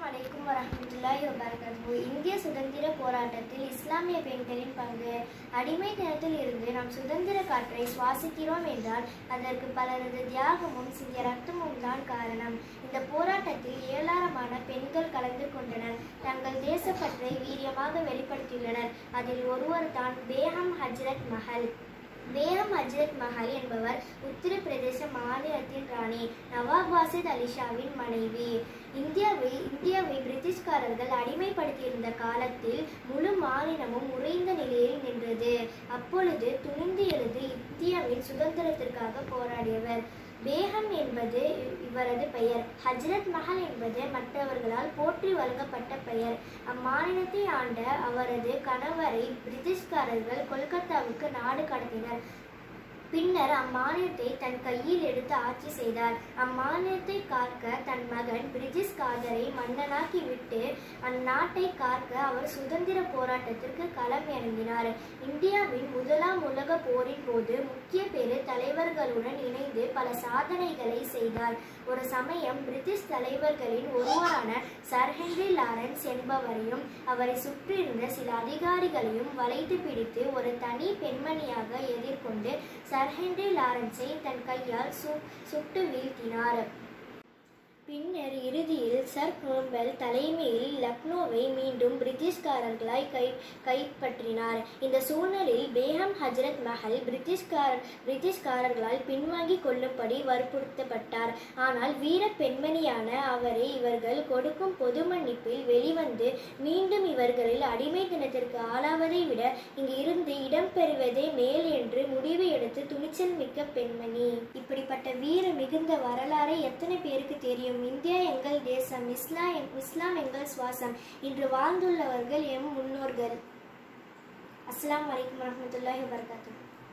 அலைக்கும் வரஹ்மத்துல்லாஹி வபரகாத்துஹு இந்திய சுதந்திர போராட்டத்தில் இஸ்லாமிய பெண்களின் பங்கு அடிமைத்தனத்தில் இருந்து நாம் சுதந்திர காற்றை சுவாசிக்கிறோம் என்றால் அதற்கு பலரது தியாகமும் சிந்திய ரத்தமும் தான் காரணம் இந்த போராட்டத்தில் ஏராளமான பெண்கள் கலந்து கொண்டனர் தங்கள் தேசப்பற்றை வீரியமாக வெளிப்படுத்தியுள்ளனர் அதில் ஒருவர் தான் பேகம் ஹஜ்ரத் மஹல் பேகம் ஹஜ்ரத் மஹல் என்பவர் உத்தரப்பிரதேச மாநிலத்தின் ராணி நவாப் வாசித் அலிஷாவின் மனைவி இந்தியாவை இந்தியாவை பிரிட்டிஷ்காரர்கள் அடிமைப்படுத்தியிருந்த காலத்தில் முழு மாநிலமும் உறைந்த நிலையில் நின்றது அப்பொழுது துணிந்து எழுது இந்தியாவின் சுதந்திரத்திற்காக போராடியவர் பேகம் என்பது இவரது பெயர் ஹஜ்ரத் மஹல் என்பது மற்றவர்களால் போற்றி வழங்கப்பட்ட பெயர் அம்மாநிலத்தை ஆண்ட அவரது கணவரை பிரிட்டிஷ்காரர்கள் கொல்கத்தாவுக்கு நாடு கடத்தினர் பின்னர் அம்மாநிலத்தை தன் கையில் எடுத்து ஆட்சி செய்தார் அம்மாநிலத்தை காக்க தன் மகன் பிரிட்டிஷ் காதரை மன்னனாக்கி விட்டு அந்நாட்டை காக்க அவர் சுதந்திர போராட்டத்திற்கு களம் இறங்கினார் இந்தியாவின் முதலாம் உலக போரின் போது முக்கிய பெரு தலைவர்களுடன் இணைந்து பல சாதனைகளை செய்தார் ஒரு சமயம் பிரிட்டிஷ் தலைவர்களின் ஒருவரான சர் ஹென்றி லாரன்ஸ் என்பவரையும் அவரை சுற்றியிருந்த சில அதிகாரிகளையும் வளைத்து பிடித்து ஒரு தனி பெண்மணியாக எதிர்கொண்டு சர் ஹென்றி லாரன்ஸை தன் கையால் சு சுட்டு வீழ்த்தினார் பின்னர் இறுதியில் சர் குரோம்பெல் தலைமையில் லக்னோவை மீண்டும் பிரிட்டிஷ்காரர்களாய் கை கைப்பற்றினார் இந்த சூழ்நிலையில் பேகம் ஹஜ்ரத் மஹல் பிரிட்டிஷ்கார பிரிட்டிஷ்காரர்களால் பின்வாங்கி கொள்ளும்படி வற்புறுத்தப்பட்டார் ஆனால் வீர பெண்மணியான அவரை இவர்கள் கொடுக்கும் பொது மன்னிப்பில் வெளிவந்து மீண்டும் இவர்களில் அடிமைத்தனத்திற்கு ஆளாவதை விட இங்கு இருந்து இடம்பெறுவதே மேல் என்று முடிவு எடுத்து துணிச்சல் மிக்க பெண்மணி இப்படிப்பட்ட வீர மிகுந்த வரலாறை எத்தனை பேருக்கு தெரியும் இந்தியா எங்கள் தேசம் இஸ்லாம் இஸ்லாம் எங்கள் சுவாசம் இன்று வாழ்ந்துள்ளவர்கள் எம் முன்னோர்கள் அஸ்ஸலாமு அலைக்கும் வரஹ்மத்துல்லாஹி வபரகாத்துஹு